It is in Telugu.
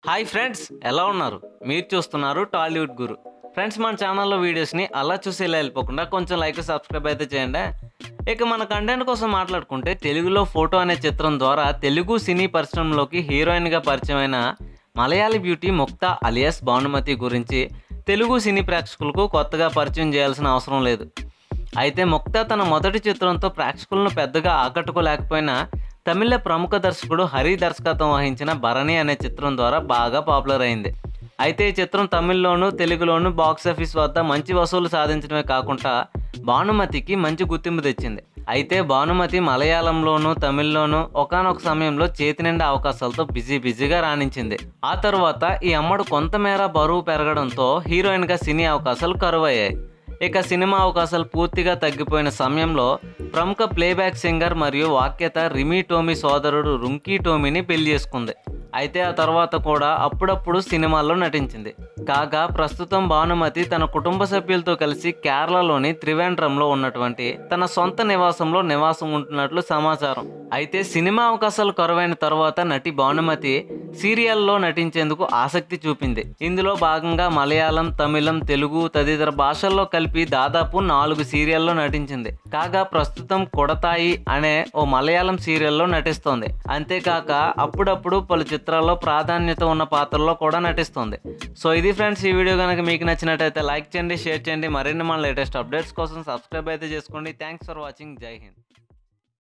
హాయ్ ఫ్రెండ్స్ ఎలా ఉన్నారు మీరు చూస్తున్నారు టాలీవుడ్ గురు ఫ్రెండ్స్ మన ఛానల్లో వీడియోస్ని అలా చూసి ఇలా వెళ్ళిపోకుండా కొంచెం లైక్ సబ్స్క్రైబ్ అయితే చేయండి ఇక మన కంటెంట్ కోసం మాట్లాడుకుంటే తెలుగులో ఫోటో అనే చిత్రం ద్వారా తెలుగు సినీ పరిశ్రమలోకి హీరోయిన్గా పరిచయమైన మలయాళీ బ్యూటీ ముక్తా అలియాస్ భానుమతి గురించి తెలుగు సినీ ప్రేక్షకులకు కొత్తగా పరిచయం చేయాల్సిన అవసరం లేదు అయితే ముక్తా తన మొదటి చిత్రంతో ప్రేక్షకులను పెద్దగా ఆకట్టుకోలేకపోయినా తమిళ ప్రముఖ దర్శకుడు హరి దర్శకత్వం వహించిన భరణి అనే చిత్రం ద్వారా బాగా పాపులర్ అయింది అయితే ఈ చిత్రం తమిళ్లోను తెలుగులోను బాక్సాఫీస్ వద్ద మంచి వసూలు సాధించడమే కాకుండా భానుమతికి మంచి గుర్తింపు తెచ్చింది అయితే భానుమతి మలయాళంలోను తమిళ్లోను ఒకానొక సమయంలో చేతి నిండా అవకాశాలతో బిజీ బిజీగా రాణించింది ఆ తర్వాత ఈ అమ్మడు కొంతమేర బరువు పెరగడంతో హీరోయిన్గా సినీ అవకాశాలు కరువయ్యాయి ఇక సినిమా అవకాశాలు పూర్తిగా తగ్గిపోయిన సమయంలో ప్రముఖ ప్లేబ్యాక్ సింగర్ మరియు వాక్యత రిమీ టోమీ సోదరుడు రుంకీ టోమీని పెళ్లి చేసుకుంది అయితే ఆ తర్వాత కూడా అప్పుడప్పుడు సినిమాల్లో నటించింది కాగా ప్రస్తుతం భానుమతి తన కుటుంబ సభ్యులతో కలిసి కేరళలోని త్రివేంద్రంలో ఉన్నటువంటి తన సొంత నివాసంలో నివాసం ఉంటున్నట్లు సమాచారం అయితే సినిమా అవకాశాలు కరువైన తర్వాత నటి భానుమతి సీరియల్లో నటించేందుకు ఆసక్తి చూపింది ఇందులో భాగంగా మలయాళం తమిళం తెలుగు తదితర భాషల్లో కలిపి దాదాపు నాలుగు సీరియల్లో నటించింది కాగా ప్రస్తుతం కొడతాయి అనే ఓ మలయాళం సీరియల్లో నటిస్తోంది అంతేకాక అప్పుడప్పుడు పలు చిత్రాల్లో ప్రాధాన్యత ఉన్న పాత్రల్లో కూడా నటిస్తుంది సో ఇది ఫ్రెండ్స్ ఈ వీడియో కనుక మీకు నచ్చినట్టయితే లైక్ చేయండి షేర్ చేయండి మరిన్ని మన లేటెస్ట్ అప్డేట్స్ కోసం సబ్స్క్రైబ్ అయితే చేసుకోండి థ్యాంక్స్ ఫర్ వాచింగ్ జై హింద్